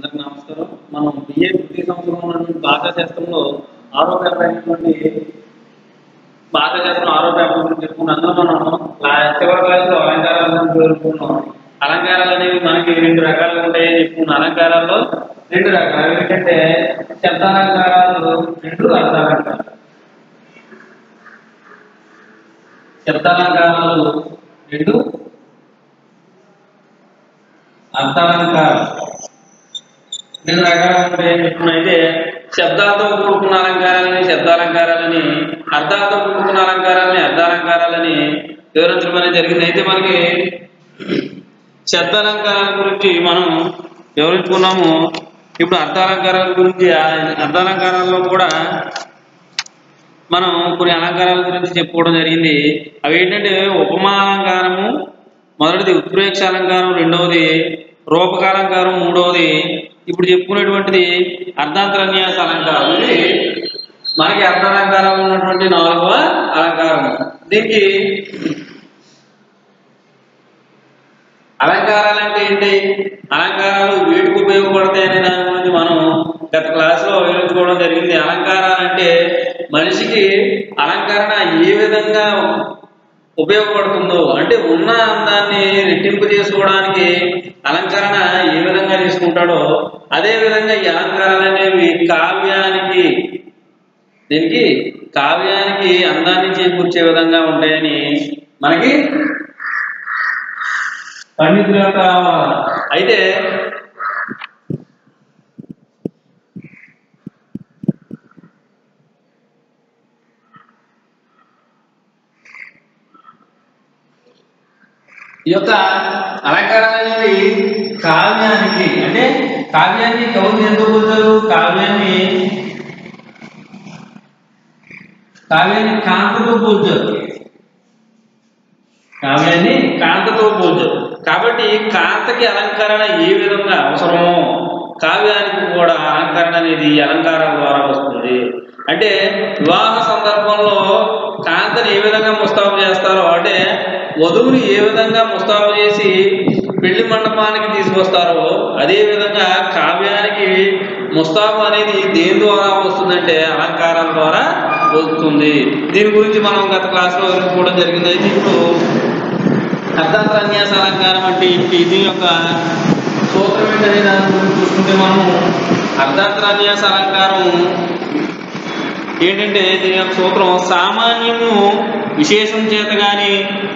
అందరికీ నమస్కారం మనం బిఏ తృతీయ సంవత్సరం ఉన్నటువంటి భాషా శాస్త్రంలో ఆరో పేపర్ అయినటువంటి భాషా శాస్త్రం ఆరో పేపర్ గురించి చెప్పుకున్నాం అందులో మనం క్లా- చివరి క్లాసులో అలంకారాల గురించి చెప్పుకున్నాం అలంకారాలు అనేవి మనకి రెండు రకాలుగా ఉంటాయని చెప్పుకున్నాం అలంకారాల్లో రెండు రకాలు అవి ఏంటంటే శబ్దాలంకారాలు రెండు అర్థాలంకారాలు శబ్దాలంకారాలు రెండు అర్థాలంకారం రెండు రకాలు ఉంటాయని చెప్పుకున్నాం అయితే శబ్దాలతో కూడుకున్న అలంకారాలని శబ్దాలంకారాలని అర్థాలతో కూడుకున్న అలంకారాలని అర్థాలంకారాలని వివరించడం అనేది జరిగింది అయితే మనకి శబ్దాలంకారాల గురించి మనం వివరించుకున్నాము ఇప్పుడు అర్థాలంకారాల గురించి ఆ అర్థాలంకారాల్లో కూడా మనం కొన్ని అలంకారాల గురించి చెప్పుకోవడం జరిగింది అవి ఏంటంటే ఉపమాలంకారము మొదటిది ఉత్ప్రేక్ష అలంకారం రెండవది రూపకాలంకారం మూడవది ఇప్పుడు చెప్పుకునేటువంటిది అర్ధాంతరన్యాస అలంకారం ఇది మనకి అర్ధాలంకారం ఉన్నటువంటి నాలుగవ అలంకారం దీనికి అలంకారాలు అంటే ఏంటి అలంకారాలు వీటికి ఉపయోగపడతాయి అనే దాని గురించి మనం గత క్లాసులో వివరించుకోవడం జరిగింది అలంకారాలు అంటే మనిషికి అలంకరణ ఏ విధంగా ఉపయోగపడుతుందో అంటే ఉన్న అందాన్ని రెట్టింపు చేసుకోవడానికి అలంకరణ ఏ విధంగా తీసుకుంటాడో అదే విధంగా ఈ అలంకారాలు అనేవి కావ్యానికి దీనికి కావ్యానికి అందాన్ని చేకూర్చే విధంగా ఉంటాయని మనకి పండితుల యొక్క అయితే ఈ యొక్క అలంకారాలు అనేవి కావ్యానికి అంటే కావ్యాన్ని కవులు ఎందుకు పోతారు కావ్యాన్ని కావ్యాన్ని కాంతతో పోల్చారు కావ్యాన్ని కాంతతో పోల్చారు కాబట్టి కాంతకి అలంకరణ ఏ విధంగా అవసరమో కావ్యానికి కూడా అలంకరణ అనేది అలంకారం ద్వారా వస్తుంది అంటే వివాహ సందర్భంలో కాంతని ఏ విధంగా ముస్తాబు చేస్తారో అంటే వధువుని ఏ విధంగా ముస్తాబు చేసి పెళ్లి మండపానికి తీసుకొస్తారో అదే విధంగా కావ్యానికి ముస్తాబు అనేది దేని ద్వారా వస్తుందంటే అలంకారాల ద్వారా వస్తుంది దీని గురించి మనం గత క్లాస్లో వివరించుకోవడం జరిగింది అయితే ఇప్పుడు అర్ధాంతరన్యాస అలంకారం అంటే ఏంటి దీని యొక్క సూత్రం ఏంటనే దాని గురించి చూసుకుంటే మనం అర్ధాంతరన్యాస అలంకారం ఏంటంటే దీని యొక్క సూత్రం సామాన్యము విశేషం చేత కానీ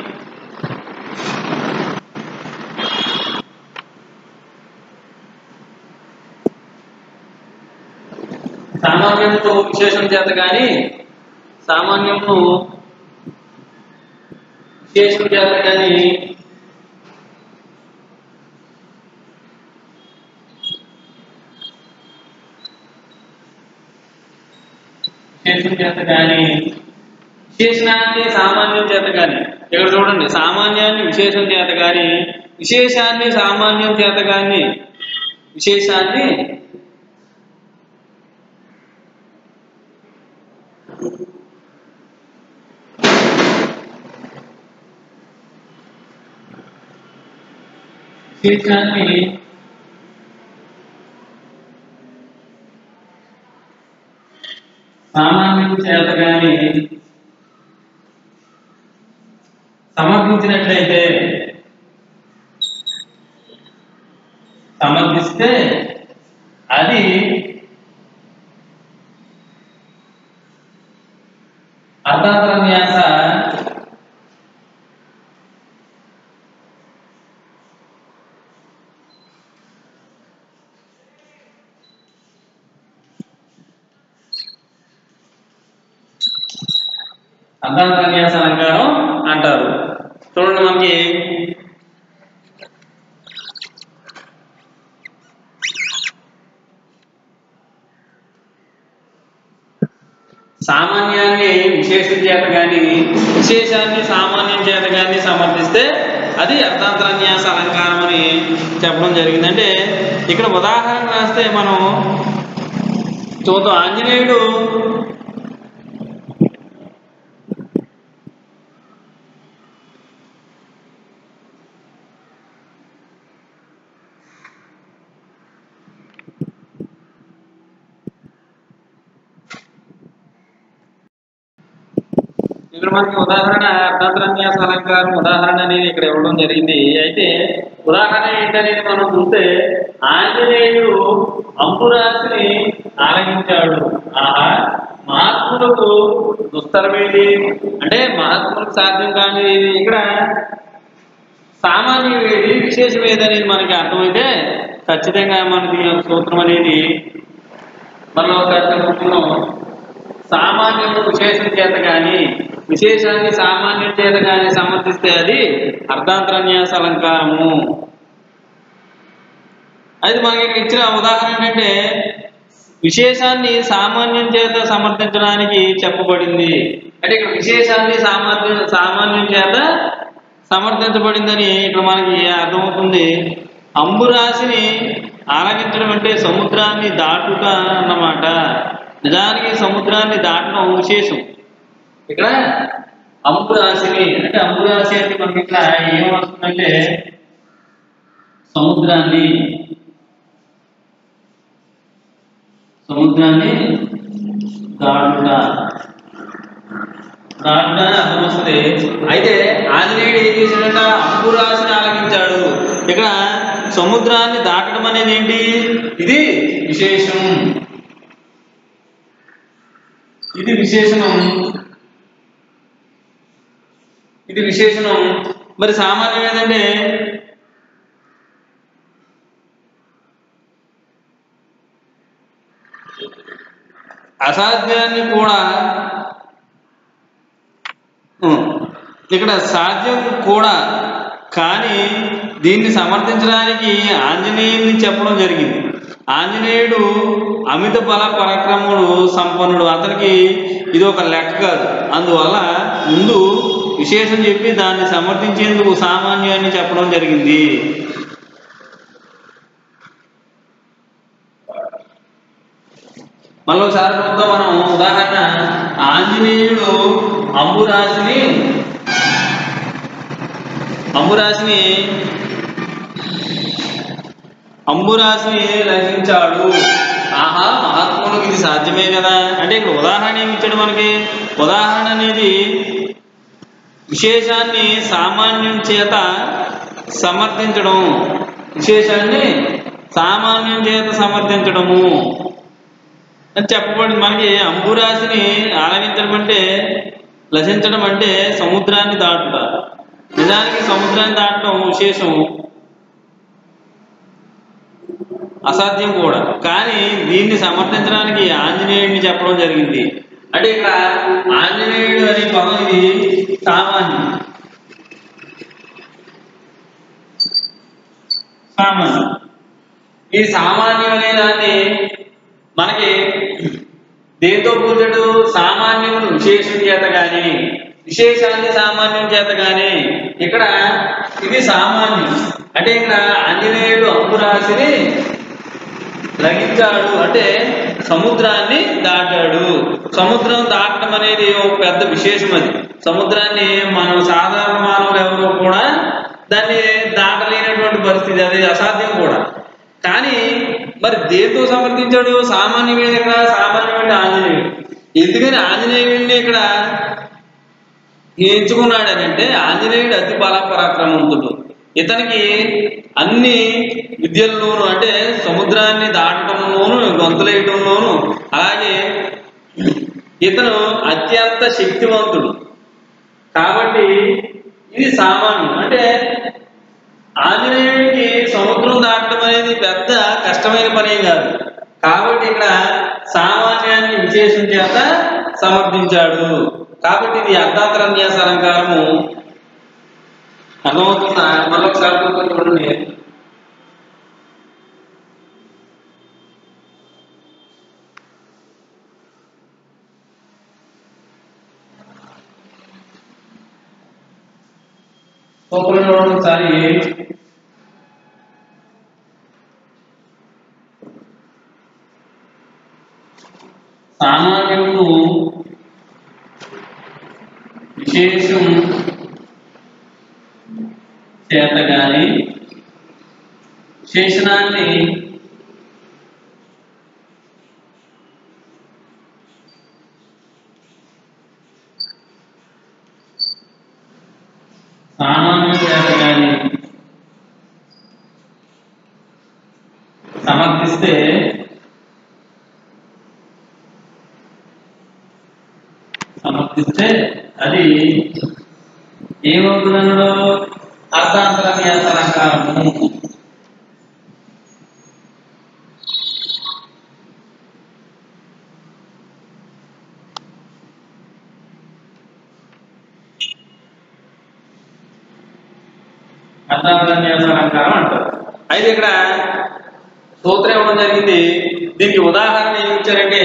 సామాన్యంతో విశేషం చేత కానీ సామాన్యము విశేషం చేత కానీ విశేషం చేత కానీ విశేషణాన్ని సామాన్యం చేత కానీ ఇక్కడ చూడండి సామాన్యాన్ని విశేషం చేత కానీ విశేషాన్ని సామాన్యం చేత కానీ విశేషాన్ని విశేషాన్ని సామాన్యం చేత కానీ సమర్థించినట్లయితే సమర్థిస్తే అది అర్ధాంతరన్యాస అర్ధాంతరన్యాస అలంకారం అంటారు చూడండి మనకి సామాన్యాన్ని విశేషం చేత కానీ విశేషాన్ని సామాన్యం చేత కానీ సమర్థిస్తే అది అర్ధాంతరన్యాస అలంకారం అని చెప్పడం జరిగింది అంటే ఇక్కడ ఉదాహరణ రాస్తే మనం చూద్దాం ఆంజనేయుడు ఇక్కడ మనకి ఉదాహరణ అర్థాంతరన్యాస అలంకారం ఉదాహరణ అనేది ఇక్కడ ఇవ్వడం జరిగింది అయితే ఉదాహరణ ఏంటనేది మనం చూస్తే ఆంజనేయుడు అంబురాశిని ఆలగించాడు ఆహా మహాత్ములకు దుస్తరమేది అంటే మహాత్ములకు సాధ్యం కాని ఇక్కడ సామాన్యం ఏది విశేషం ఏది అనేది మనకి అర్థమైతే ఖచ్చితంగా మనకి ఈ సూత్రం అనేది మనం ఒకసారి చెప్పుకున్నాం సామాన్యం విశేషం చేత కానీ విశేషాన్ని సామాన్యం చేత కానీ సమర్థిస్తే అది అర్ధాంతరన్యాస అలంకారము అయితే మనకి ఇక్కడ ఇచ్చిన ఉదాహరణ ఏంటంటే విశేషాన్ని సామాన్యం చేత సమర్థించడానికి చెప్పబడింది అంటే ఇక్కడ విశేషాన్ని సామర్థ్యం సామాన్యం చేత సమర్థించబడిందని ఇక్కడ మనకి అర్థమవుతుంది అంబురాశిని ఆలగించడం అంటే సముద్రాన్ని దాటుట అన్నమాట నిజానికి సముద్రాన్ని దాటడం విశేషం ఇక్కడ అంబురాశిని అంటే అంబురాశి అంటే మనకి ఇక్కడ ఏం వస్తుందంటే సముద్రాన్ని సముద్రాన్ని దాటుట దాటుట అని అర్థం వస్తుంది అయితే ఆంజనేయుడు ఏం చేశాడంట అంబురాశిని ఆలకించాడు ఇక్కడ సముద్రాన్ని దాటడం అనేది ఏంటి ఇది విశేషం ఇది విశేషణం ఇది విశేషణం మరి సామాన్యం ఏంటంటే అసాధ్యాన్ని కూడా ఉం, ఇక్కడ సాధ్యం కూడా కానీ దీన్ని సమర్థించడానికి ఆంజనేయుని చెప్పడం జరిగింది ఆంజనేయుడు అమిత బల పరాక్రముడు సంపన్నుడు అతనికి ఇది ఒక లెక్క కాదు అందువల్ల ముందు విశేషం చెప్పి దాన్ని సమర్థించేందుకు సామాన్యాన్ని చెప్పడం జరిగింది మళ్ళీ ఒకసారి చూద్దాం మనం ఉదాహరణ ఆంజనేయుడు అంబురాశిని అంబురాశిని అంబురాశిని రచించాడు ఆహా మహాత్ములకు ఇది సాధ్యమే కదా అంటే ఇక్కడ ఉదాహరణ ఏమి ఇచ్చాడు మనకి ఉదాహరణ అనేది విశేషాన్ని సామాన్యం చేత సమర్థించడం విశేషాన్ని సామాన్యం చేత సమర్థించడము అని చెప్పబడింది మనకి అంబురాశిని ఆలగించడం అంటే లసించడం అంటే సముద్రాన్ని దాటుట నిజానికి సముద్రాన్ని దాటడం విశేషం అసాధ్యం కూడా కానీ దీన్ని సమర్థించడానికి ఆంజనేయుడిని చెప్పడం జరిగింది అంటే ఇక్కడ ఆంజనేయుడు అనే పదం ఇది సామాన్యం సామాన్యం ఈ సామాన్యం అనే దాన్ని మనకి దేంతో పూజడు సామాన్యమును విశేషం చేత కానీ విశేషాన్ని సామాన్యం చేత కానీ ఇక్కడ ఇది సామాన్యం అంటే ఇక్కడ ఆంజనేయుడు అంబురాశిని లగించాడు అంటే సముద్రాన్ని దాటాడు సముద్రం దాటడం అనేది ఒక పెద్ద విశేషం అది సముద్రాన్ని మనం సాధారణ మానవులు ఎవరు కూడా దాన్ని దాటలేనటువంటి పరిస్థితి అది అసాధ్యం కూడా కానీ మరి దేంతో సమర్థించాడు సామాన్యమైన ఇక్కడ సామాన్యమైన ఆంజనేయుడు ఎందుకని ఆంజనేయుడిని ఇక్కడ ఎంచుకున్నాడు అంటే ఆంజనేయుడు అతి బలపరాక్రమవంతుడు ఇతనికి అన్ని విద్యల్లోనూ అంటే సముద్రాన్ని దాటడంలోను గొంతులేయటంలోను అలాగే ఇతను అత్యంత శక్తివంతుడు కాబట్టి ఇది సామాన్యం అంటే ఆంజనేయుడికి సముద్రం దాటడం అనేది పెద్ద కష్టమైన పని కాదు కాబట్టి ఇక్కడ సామాన్యాన్ని విశేషం చేత సమర్థించాడు కాబట్టి ఇది అర్ధాంతరన్యాస అలంకారము అర్థమవుతుందా మరొకసారి చూడండి చూడండి ఒకసారి సామాన్యము విశేషం చేత కానీ శేషణాన్ని సమర్థిస్తే సమర్థిస్తే అది ఏమవుతుందన్నాడు అర్థాంతర అలంకారము అర్థాంతర అలంకారం అంటారు అయితే ఇక్కడ సూత్రం ఇవ్వడం జరిగింది దీనికి ఉదాహరణ ఏమి ఇచ్చారంటే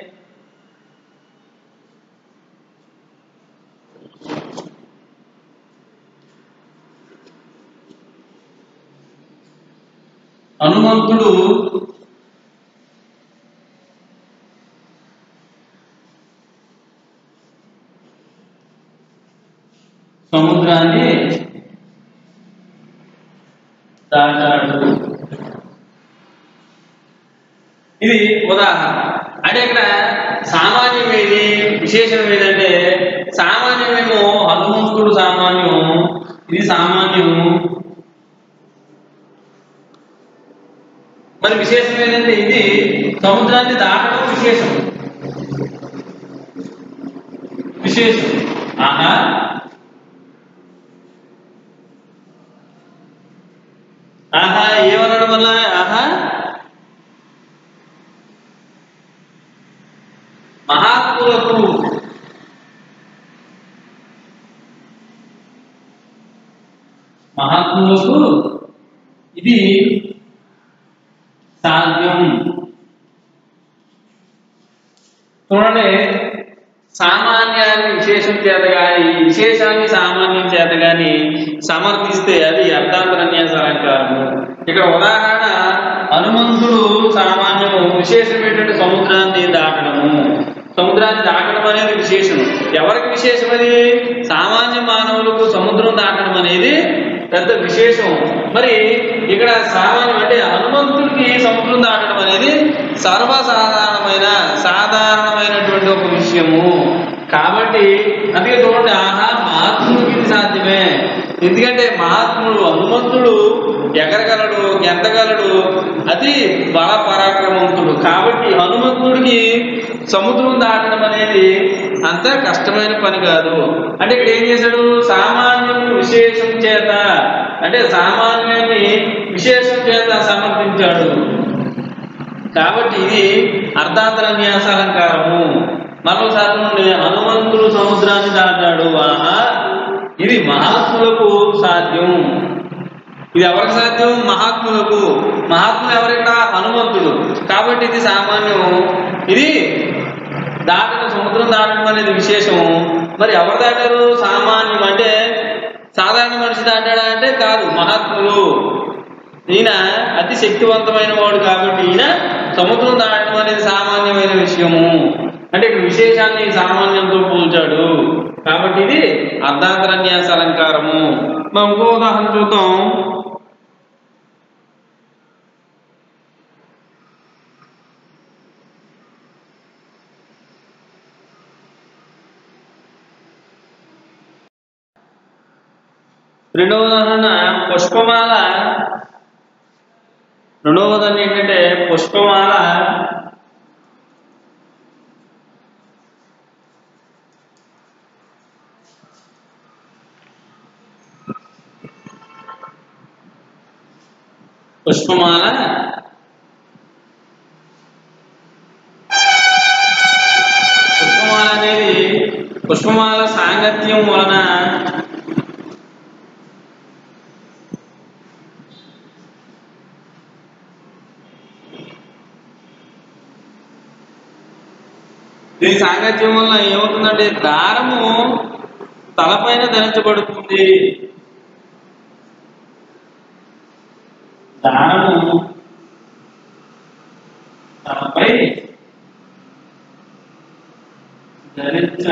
హనుమంతుడు సముద్రాన్ని దాటాడు ఇది ఉదాహరణ అంటే ఇక్కడ సామాన్యం ఏది విశేషం ఏదంటే సామాన్యమేమో హనుమంతుడు సామాన్యం ఇది సామాన్యం మరి విశేషం ఏంటంటే ఇది సముద్రాన్ని దాటడం విశేషం విశేషం ఆహా ఆహా ఏమనడం వల్ల ఆహా మహాత్ములకు మహాత్ములకు ఇది సాధ్యం చూడండి సామాన్యాన్ని విశేషం చేత గాని విశేషాన్ని సామాన్యం చేత గాని సమర్థిస్తే అది అర్థాంతర న్యాస అలంకారము ఇక్కడ ఉదాహరణ హనుమంతుడు సామాన్యము విశేషం ఏంటంటే సముద్రాన్ని దాటడము సముద్రాన్ని దాటడం అనేది విశేషం ఎవరికి విశేషం అది సామాన్య మానవులకు సముద్రం దాటడం అనేది పెద్ద విశేషం మరి ఇక్కడ సామాన్యం అంటే హనుమంతుడికి సముద్రం దాటడం అనేది సర్వసాధారణమైన సాధారణమైనటువంటి ఒక విషయము కాబట్టి అందుకే చూడండి ఆహా మహాత్ముడికి ఇది సాధ్యమే ఎందుకంటే మహాత్ముడు హనుమంతుడు ఎగరగలడు గెంతగలడు అతి బల పరాక్రమవంతుడు కాబట్టి హనుమంతుడికి సముద్రం దాటడం అనేది అంత కష్టమైన పని కాదు అంటే ఇక్కడ ఏం చేశాడు సామాన్యం విశేషం చేత అంటే సామాన్యాన్ని విశేషం చేత సమర్థించాడు కాబట్టి ఇది అర్ధాంతర న్యాసాలంకారము మరోసారి నుండి హనుమంతుడు సముద్రాన్ని దాటాడు ఆహా ఇది మహాత్ములకు సాధ్యం ఇది ఎవరికి సాధ్యం మహాత్ములకు మహాత్ములు ఎవరిక్కడ హనుమంతుడు కాబట్టి ఇది సామాన్యం ఇది దాటడం సముద్రం దాటడం అనేది విశేషం మరి ఎవరు దాటారు సామాన్యం అంటే సాధారణ మనిషి దాటాడా అంటే కాదు మహాత్ములు ఈయన అతి శక్తివంతమైన వాడు కాబట్టి ఈయన సముద్రం దాటడం అనేది సామాన్యమైన విషయము అంటే ఇక్కడ విశేషాన్ని సామాన్యంతో పోల్చాడు కాబట్టి ఇది అర్ధాంతర న్యాస అలంకారము మనం ఇంకో ఉదాహరణ చూద్దాం రెండవ ఉదాహరణ పుష్పమాల రెండవ ఉదాహరణ ఏంటంటే పుష్పమాల పుష్పమాల పుష్పమాల అనేది పుష్పమాల సాంగత్యం వలన దీని సాంగత్యం వల్ల ఏమవుతుందంటే దారము తలపైన ధరించబడుతుంది దారము తలపై ధరించ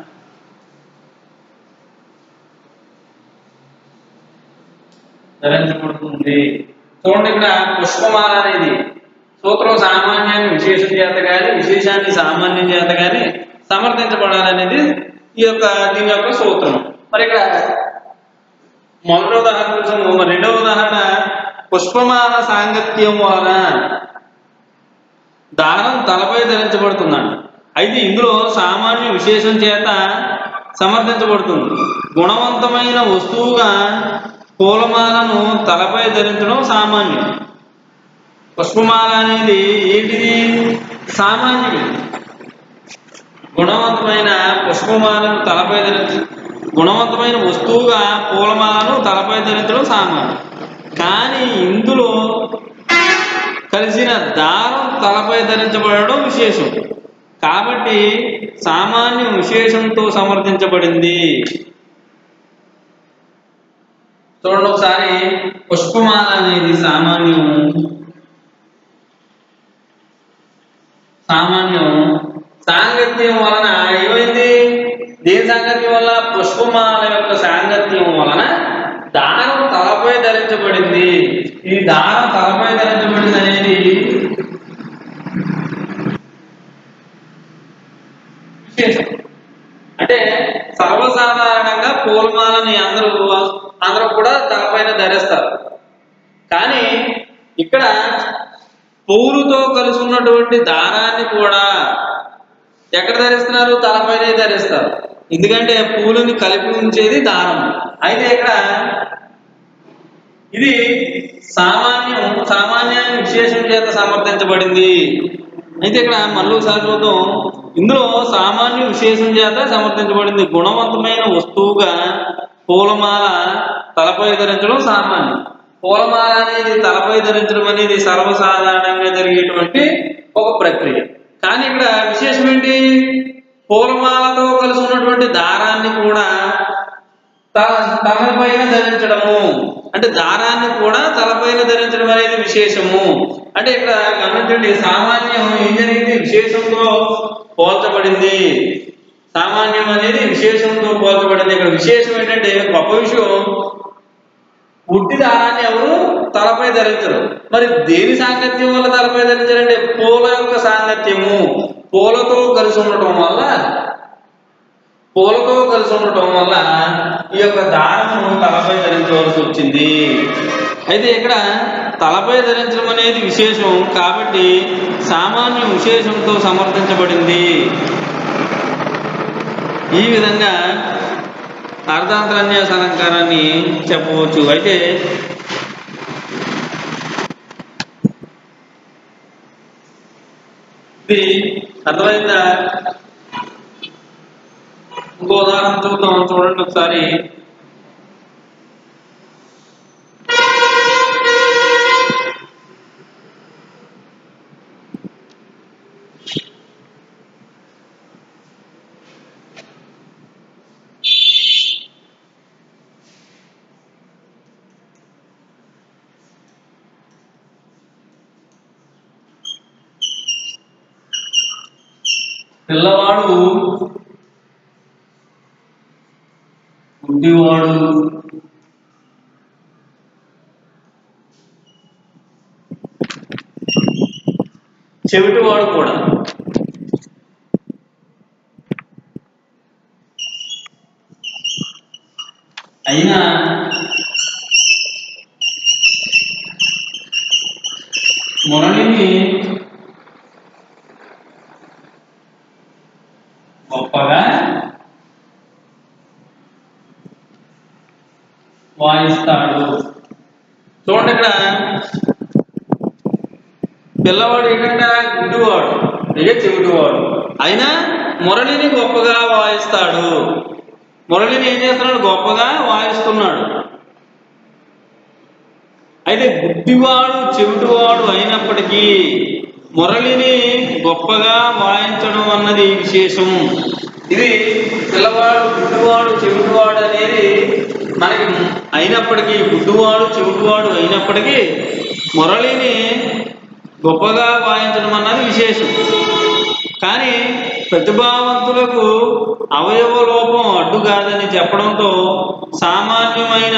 ధరించబడుతుంది చూడండి ఇక్కడ పుష్పమాల అనేది సూత్రం సామాన్యాన్ని విశేషం చేత కానీ విశేషాన్ని సామాన్యం చేత కానీ సమర్థించబడాలనేది ఈ యొక్క దీని యొక్క సూత్రం మరి ఇక్కడ మొదటి ఉదాహరణ చూసాము మరి రెండవ ఉదాహరణ పుష్పమాల సాంగత్యం వలన దారం తలపై ధరించబడుతుందండి అయితే ఇందులో సామాన్య విశేషం చేత సమర్థించబడుతుంది గుణవంతమైన వస్తువుగా పూలమాలను తలపై ధరించడం సామాన్యం పుష్పమాల అనేది ఏంటిది సామాన్యం గుణవంతమైన పుష్పమాలను తలపై ధరించ గుణవంతమైన వస్తువుగా పూలమాలను తలపై ధరించడం సామాన్యం కానీ ఇందులో కలిసిన దారం తలపై ధరించబడడం విశేషం కాబట్టి సామాన్యం విశేషంతో సమర్థించబడింది చూడండి ఒకసారి పుష్పమాల అనేది సామాన్యం సామాన్యం సాంగత్యం వలన ఏమైంది దేని సాంగత్యం వల్ల పుష్పమాల యొక్క సాంగత్యం వలన దారం తలపై ధరించబడింది ఈ దారం తలపై ధరించబడింది అనేది విశేషం అంటే సర్వసాధారణంగా పూలమాలని అందరూ అందరూ కూడా తలపైన ధరిస్తారు కానీ ఇక్కడ పూలుతో కలిసి ఉన్నటువంటి దారాన్ని కూడా ఎక్కడ ధరిస్తున్నారు తలపైనే ధరిస్తారు ఎందుకంటే పూలని కలిపి ఉంచేది దారం అయితే ఇక్కడ ఇది సామాన్యం సామాన్యాన్ని విశేషం చేత సమర్థించబడింది అయితే ఇక్కడ మళ్ళీ ఒకసారి చూద్దాం ఇందులో సామాన్య విశేషం చేత సమర్థించబడింది గుణవంతమైన వస్తువుగా పూలమాల తలపై ధరించడం సామాన్యం పూలమాల అనేది తలపై ధరించడం అనేది సర్వసాధారణంగా జరిగేటువంటి ఒక ప్రక్రియ కానీ ఇక్కడ విశేషం ఏంటి పూలమాలతో కలిసి ఉన్నటువంటి దారాన్ని కూడా తల తలపైన ధరించడము అంటే దారాన్ని కూడా తలపైన ధరించడం అనేది విశేషము అంటే ఇక్కడ గమనించండి సామాన్యం ఏం జరిగింది విశేషంతో పోల్చబడింది సామాన్యం అనేది విశేషంతో పోల్చబడింది ఇక్కడ విశేషం ఏంటంటే గొప్ప విషయం ఉట్టి దారాన్ని ఎవరు తలపై ధరించరు మరి దేని సాంగత్యం వల్ల తలపై ధరించారంటే పూల యొక్క సాంగత్యము పూలతో కలిసి ఉండటం వల్ల పూలతో కలిసి ఉండటం వల్ల ఈ యొక్క దారము తలపై ధరించవలసి వచ్చింది అయితే ఇక్కడ తలపై ధరించడం అనేది విశేషం కాబట్టి సామాన్య విశేషంతో సమర్థించబడింది ఈ విధంగా అర్ధాంతరన్యాస అలంకారాన్ని చెప్పవచ్చు అయితే ఇది అర్థమైందా ఇంకో ఉదాహరణ చూద్దాం చూడండి ఒకసారి పిల్లవాడు గుడ్డివాడు చెవిటివాడు కూడా అయినా మురళిని గొప్పగా వాయిస్తాడు చూడండి ఇక్కడ పిల్లవాడు ఏంటంటే గుడ్డివాడు ఇక చెవిటివాడు అయినా మురళిని గొప్పగా వాయిస్తాడు మురళిని ఏం చేస్తున్నాడు గొప్పగా వాయిస్తున్నాడు అయితే గుడ్డివాడు చెవిటివాడు అయినప్పటికీ మురళిని గొప్పగా వాయించడం అన్నది విశేషం ఇది పిల్లవాడు గుడ్డివాడు చెవిటివాడు అనేది మనకి అయినప్పటికీ గుడ్డివాడు చెవిటివాడు అయినప్పటికీ మురళిని గొప్పగా వాయించడం అన్నది విశేషం కానీ ప్రతిభావంతులకు అవయవ లోపం అడ్డు కాదని చెప్పడంతో సామాన్యమైన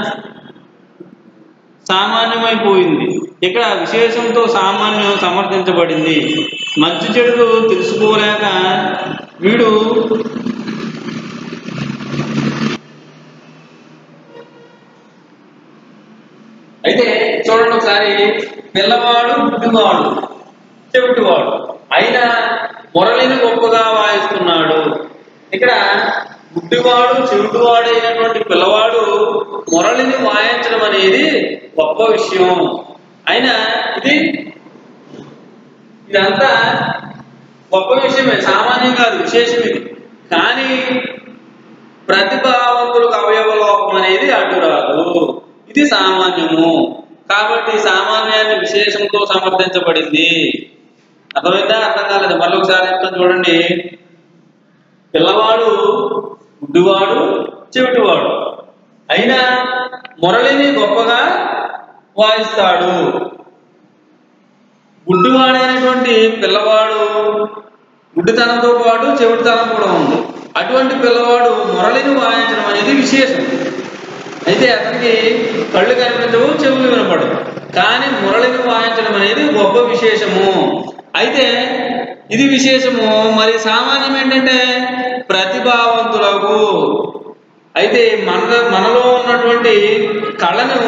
సామాన్యమైపోయింది ఇక్కడ విశేషంతో సామాన్యం సమర్థించబడింది మంచి చెడులు తెలుసుకోలేక వీడు అయితే చూడండి ఒకసారి పిల్లవాడు గుడ్డివాడు చెవిటివాడు అయినా మురళిని గొప్పగా వాయిస్తున్నాడు ఇక్కడ గుడ్డివాడు చెవిటివాడు అయినటువంటి పిల్లవాడు మురళిని వాయించడం అనేది గొప్ప విషయం అయినా ఇది ఇదంతా గొప్ప విషయమే సామాన్యం కాదు విశేషం ఇది కానీ ప్రతిభావంతులకు అవయవ లోపం అనేది అడ్డురాదు ఇది సామాన్యము కాబట్టి సామాన్యాన్ని విశేషంతో సమర్థించబడింది అర్థమైందా అర్థం కాలేదు మళ్ళీ ఒకసారి చెప్తాను చూడండి పిల్లవాడు గుడ్డివాడు చెవిటివాడు అయినా మురళిని గొప్పగా వాయిస్తాడు గుడ్డివాడైనటువంటి పిల్లవాడు గుడ్డితనంతో పాటు చెవిటితనం కూడా ఉంది అటువంటి పిల్లవాడు మురళిని వాయించడం అనేది విశేషం అయితే అతనికి కళ్ళు కనిపించవు చెవులు వినపడవు కానీ మురళిని వాయించడం అనేది గొప్ప విశేషము అయితే ఇది విశేషము మరి సామాన్యం ఏంటంటే ప్రతిభావంతులకు అయితే మన మనలో ఉన్నటువంటి కళను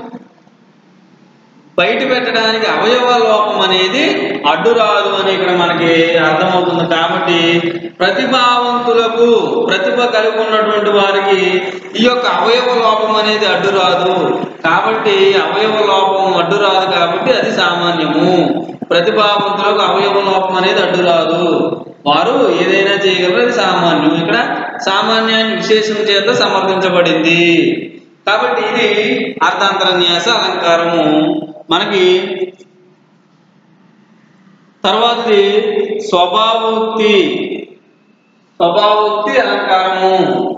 బయట పెట్టడానికి అవయవ లోపం అనేది అడ్డురాదు అని ఇక్కడ మనకి అర్థమవుతుంది కాబట్టి ప్రతిభావంతులకు ప్రతిభ కలిగి ఉన్నటువంటి వారికి ఈ యొక్క అవయవ లోపం అనేది అడ్డురాదు కాబట్టి అవయవ లోపం అడ్డురాదు కాబట్టి అది సామాన్యము ప్రతిభావంతులకు అవయవ లోపం అనేది అడ్డురాదు వారు ఏదైనా చేయగలరు అది సామాన్యం ఇక్కడ సామాన్యాన్ని విశేషం చేత సమర్థించబడింది కాబట్టి ఇది అర్థాంతరన్యాస అలంకారము మనకి తర్వాతది స్వభావోక్తి స్వభావోక్తి అలంకారము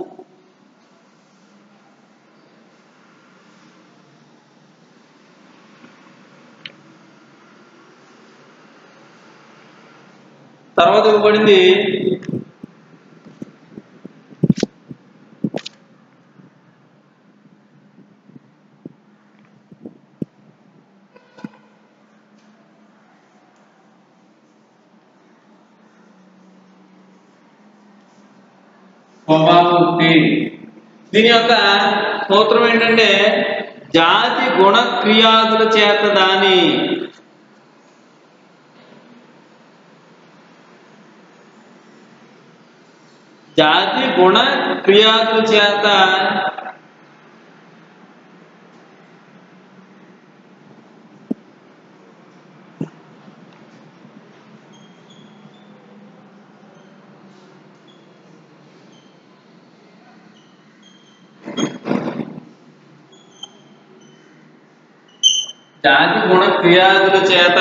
తర్వాత ఇవ్వబడింది స్వభావోక్తి దీని యొక్క సూత్రం ఏంటంటే జాతి గుణ క్రియాదుల చేత దాని జాతి గుణ క్రియాదుల చేత జాతి గుణ క్రియాదుల చేత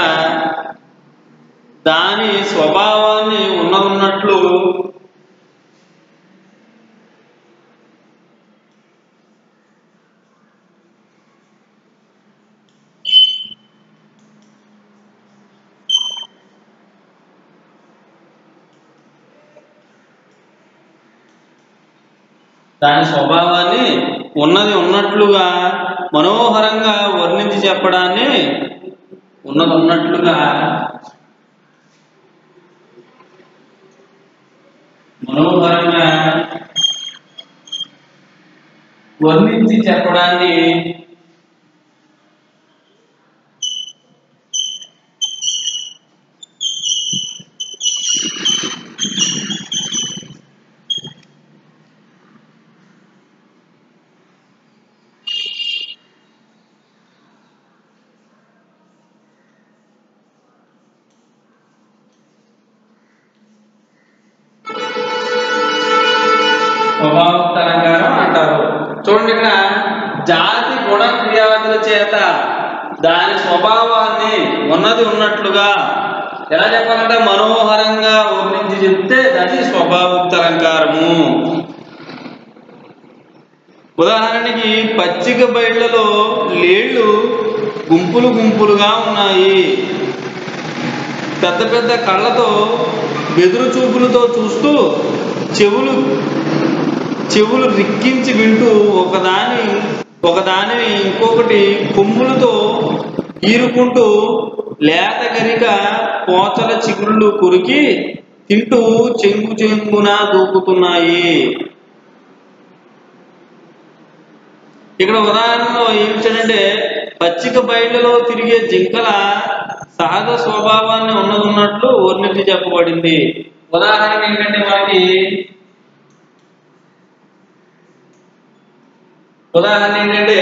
దాని స్వభావాన్ని ఉన్నదున్నట్లు దాని స్వభావాన్ని ఉన్నది ఉన్నట్లుగా మనోహరంగా వర్ణించి చెప్పడాన్ని ఉన్నది ఉన్నట్లుగా మనోహరంగా వర్ణించి చెప్పడాన్ని స్వభావోక్త అలంకారం అంటారు చూడండి ఇక్కడ జాతి గుణ క్రియాదుల చేత దాని స్వభావాన్ని ఉన్నది ఉన్నట్లుగా ఎలా చెప్పాలంటే మనోహరంగా వర్ణించి చెప్తే అది స్వభావోక్త అలంకారము ఉదాహరణకి పచ్చిక బయళ్లలో లేళ్లు గుంపులు గుంపులుగా ఉన్నాయి పెద్ద పెద్ద కళ్ళతో బెదురు చూపులతో చూస్తూ చెవులు చెవులు రిక్కించి వింటూ ఒకదాని ఒకదానిని ఇంకొకటి కొమ్ములతో ఈరుకుంటూ లేత గరిక పోచల చిగురులు కురికి తింటూ చెంగు చెంగున దూకుతున్నాయి ఇక్కడ ఉదాహరణలో ఏమిటంటే పచ్చిక బయళ్ళలో తిరిగే జింకల సహజ స్వభావాన్ని ఉన్నదున్నట్లు వర్ణించి చెప్పబడింది ఉదాహరణ ఏంటంటే మనకి ఉదాహరణ ఏంటంటే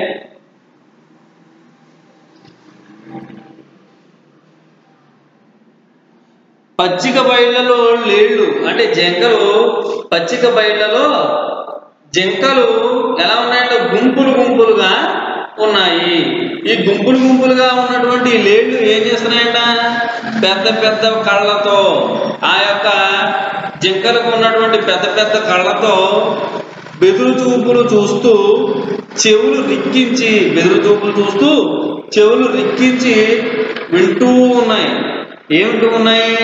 పచ్చిక బయళ్ళలో లేళ్ళు అంటే జింకలు పచ్చిక బయళ్ళలో జింకలు ఎలా ఉన్నాయంటే గుంపులు గుంపులుగా ఉన్నాయి ఈ గుంపులు గుంపులుగా ఉన్నటువంటి ఈ లేళ్ళు ఏం చేస్తున్నాయంట పెద్ద పెద్ద కళ్ళతో ఆ యొక్క జింకలకు ఉన్నటువంటి పెద్ద పెద్ద కళ్ళతో బెదురు చూపులు చూస్తూ చెవులు రిక్కించి బెదురు చూపులు చూస్తూ చెవులు రిక్కించి వింటూ ఉన్నాయి ఏమిటి ఉన్నాయి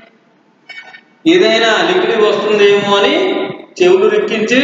ఏదైనా లిక్విడ్ వస్తుందేమో అని చెవులు రిక్కించి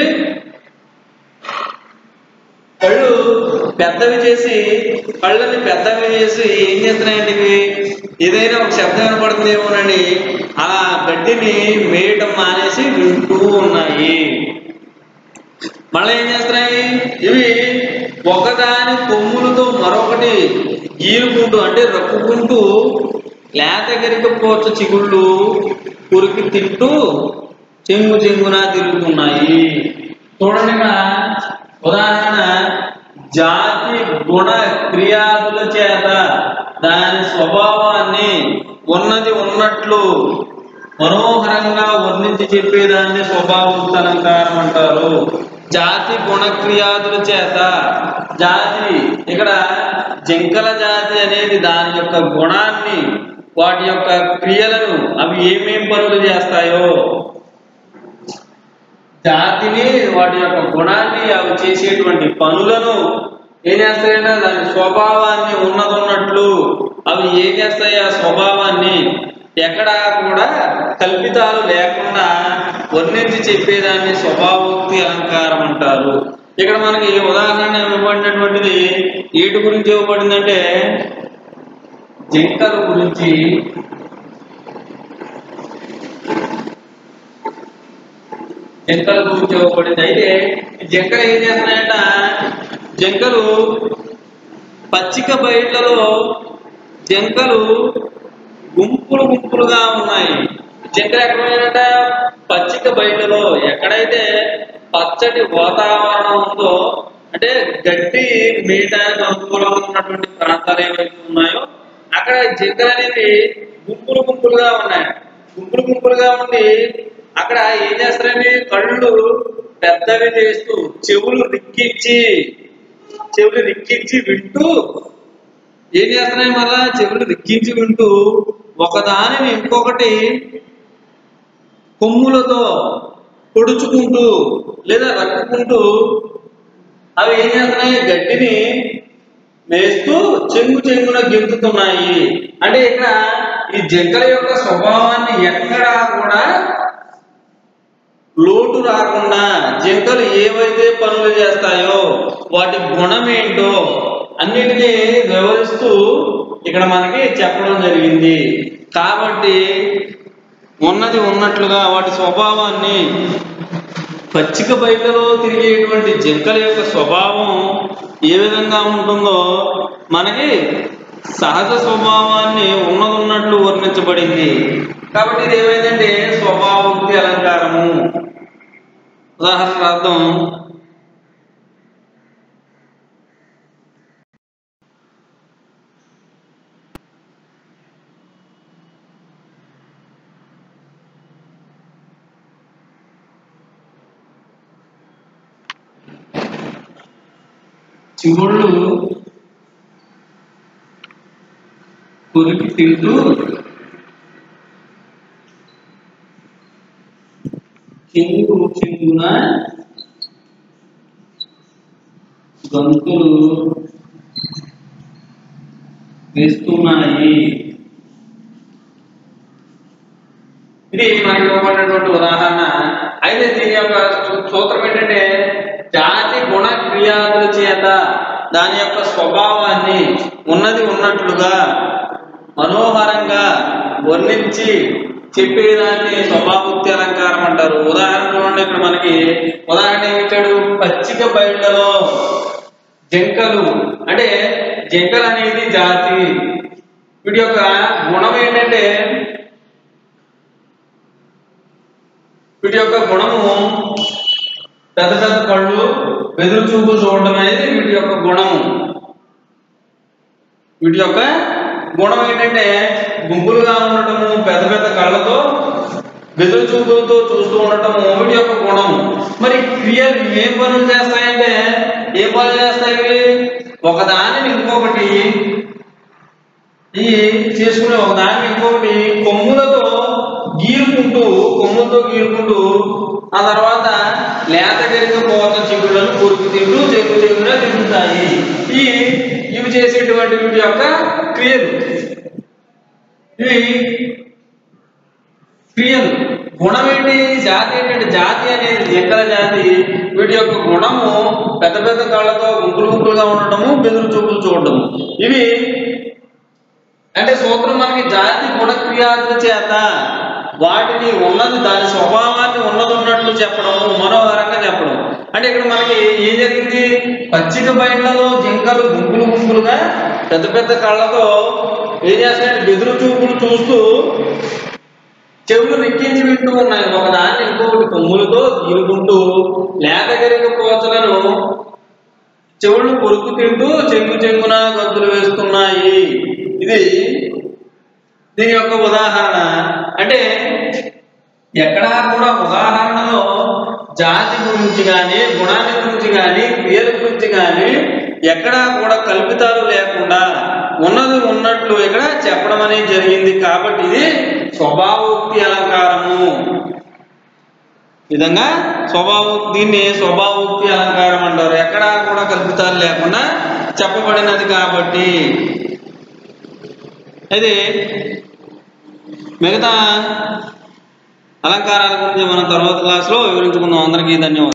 కళ్ళు పెద్దవి చేసి కళ్ళని పెద్దవి చేసి ఏం చేస్తున్నాయండి ఇవి ఏదైనా ఒక శబ్దం వినపడుతుందేమోనని ఆ గడ్డిని మేయటం మానేసి వింటూ ఉన్నాయి మళ్ళీ ఏం చేస్తున్నాయి ఇవి ఒకదాని కొమ్ములతో మరొకటి గీరుకుంటూ అంటే రక్కుకుంటూ లేత గరికపోవచ్చు చిగుళ్ళు కురికి తింటూ చెంగు చెంగున తిరుగుతున్నాయి చూడండి ఇక్కడ ఉదాహరణ జాతి గుణ క్రియాదుల చేత దాని స్వభావాన్ని ఉన్నది ఉన్నట్లు మనోహరంగా వర్ణించి చెప్పేదాన్ని స్వభావోక్త అలంకారం అంటారు జాతి గుణక్రియాదుల చేత జాతి ఇక్కడ జింకల జాతి అనేది దాని యొక్క గుణాన్ని వాటి యొక్క క్రియలను అవి ఏమేం పనులు చేస్తాయో జాతిని వాటి యొక్క గుణాన్ని అవి చేసేటువంటి పనులను ఏం చేస్తాయంటే దాని స్వభావాన్ని ఉన్నదున్నట్లు అవి ఏం చేస్తాయి ఆ స్వభావాన్ని ఎక్కడా కూడా కల్పితాలు లేకుండా వర్ణించి చెప్పేదాన్ని స్వభావోక్తి అలంకారం అంటారు ఇక్కడ మనకి ఉదాహరణ ఇవ్వబడినటువంటిది ఏటి గురించి ఇవ్వబడిందంటే జింకల గురించి జింకల గురించి ఇవ్వబడింది అయితే ఈ జింకలు ఏం చేస్తున్నాయంట జింకలు పచ్చిక బయళ్లలో జింకలు గుంపులు గుంపులుగా ఉన్నాయి జింకలు ఎక్కడ ఉన్నాయంట పచ్చిక బయళ్లలో ఎక్కడైతే పచ్చటి వాతావరణం ఉందో అంటే గడ్డి మేయటానికి అనుకూలంగా ఉన్నటువంటి ప్రాంతాలు ఏవైతే ఉన్నాయో అక్కడ జింకలు అనేవి గుంపులు గుంపులుగా ఉన్నాయి గుంపులు గుంపులుగా ఉండి అక్కడ ఏం చేస్తారండి కళ్ళు పెద్దవి చేస్తూ చెవులు రిక్కించి చెవులు రిక్కించి వింటూ ఏం చేస్తున్నాయి మళ్ళా చెవులు రిక్కించి వింటూ ఒకదానిని ఇంకొకటి కొమ్ములతో పొడుచుకుంటూ లేదా రక్కుకుంటూ అవి ఏం చేస్తున్నాయి గడ్డిని మేస్తూ చెంగు చెంగున గెంతుతున్నాయి అంటే ఇక్కడ ఈ జింకల యొక్క స్వభావాన్ని ఎక్కడా కూడా లోటు రాకుండా జింకలు ఏవైతే పనులు చేస్తాయో వాటి గుణం ఏంటో అన్నిటినీ వివరిస్తూ ఇక్కడ మనకి చెప్పడం జరిగింది కాబట్టి ఉన్నది ఉన్నట్లుగా వాటి స్వభావాన్ని పచ్చిక బయటలో తిరిగేటువంటి జింకల యొక్క స్వభావం ఏ విధంగా ఉంటుందో మనకి సహజ స్వభావాన్ని ఉన్నదున్నట్లు వర్ణించబడింది కాబట్టి ఇది ఏమైందంటే స్వభావోక్తి అలంకారము ఉదాహరణ అర్థం చిగుళ్ళు కొరికి తింటూ చెంగు చెంగున గంతులు వేస్తున్నాయి ఇది మనకి ఇవ్వబడినటువంటి ఉదాహరణ అయితే దీని యొక్క సూ- సూత్రం ఏంటంటే జాతి గుణ క్రియాదుల చేత దాని యొక్క స్వభావాన్ని ఉన్నది ఉన్నట్లుగా మనోహరంగా వర్ణించి చెప్పేదాన్ని స్వభావోక్తి అలంకారం అంటారు ఉదాహరణ చూడండి ఇక్కడ మనకి ఉదాహరణ ఏమి ఇచ్చాడు పచ్చిక బయళ్లలో జింకలు అంటే జింకలు అనేది జాతి వీటి యొక్క గుణం ఏంటంటే వీటి యొక్క గుణము పెద్ద పెద్ద కళ్ళు వెదురు చూపులు చూడడం అనేది వీటి యొక్క గుణము వీటి యొక్క గుణం ఏంటంటే గుంపులుగా ఉండటము పెద్ద పెద్ద కళ్ళతో వెదురు చూపులతో చూస్తూ ఉండటము వీటి యొక్క గుణము మరి క్రియలు ఏం పనులు చేస్తాయంటే ఏ పనులు చేస్తాయి ఇవి? ఒకదానిని ఇంకొకటి ఈ చేసుకునే ఒకదాన్ని ఇంకొకటి కొమ్ములతో గీరుకుంటూ కొమ్ములతో గీరుకుంటూ ఆ తర్వాత లేత గరిక పోత చిగుళ్ళను కొరికి తింటూ చెగు చెగున తింటాయి ఈ ఇవి చేసేటువంటి వీటి యొక్క క్రియలు ఇవి క్రియలు గుణం ఏంటి జాతి ఏంటంటే జాతి అనేది జింకల జాతి వీటి యొక్క గుణము పెద్ద పెద్ద కళ్ళతో గుంపులు గుంపులుగా ఉండటము బెదురు చూపులు చూడటము ఇవి అంటే సూత్రం మనకి జాతి గుణక్రియాదుల చేత వాటిని ఉన్నది దాని స్వభావాన్ని ఉన్నది ఉన్నట్లు చెప్పడం మనోహరంగా చెప్పడం అంటే ఇక్కడ మనకి ఏం జరిగింది పచ్చిక బయళ్లలో జింకలు గుంపులు గుంపులుగా పెద్ద పెద్ద కళ్ళతో ఏం చేస్తాయంటే బెదురు చూపులు చూస్తూ చెవులు రెక్కించి వింటూ ఉన్నాయి ఒకదాన్ని ఇంకొకటి కొమ్ములతో గీరుకుంటూ లేత గరిక పోచలను చెవులు కొరుకు తింటూ చెంగు చెంగున గద్దులు వేస్తున్నాయి ఇది దీని యొక్క ఉదాహరణ అంటే ఎక్కడా కూడా ఉదాహరణలో జాతి గురించి కానీ గుణాన్ని గురించి కానీ క్రియల గురించి కానీ ఎక్కడా కూడా కల్పితాలు లేకుండా ఉన్నది ఉన్నట్లు ఇక్కడ చెప్పడం అనేది జరిగింది కాబట్టి ఇది స్వభావోక్తి అలంకారము ఈ విధంగా స్వభావ దీన్ని స్వభావోక్తి అలంకారం అంటారు ఎక్కడా కూడా కల్పితాలు లేకుండా చెప్పబడినది కాబట్టి అయితే మిగతా అలంకారాల గురించి మనం తర్వాత క్లాస్లో వివరించుకుందాం అందరికీ ధన్యవాదాలు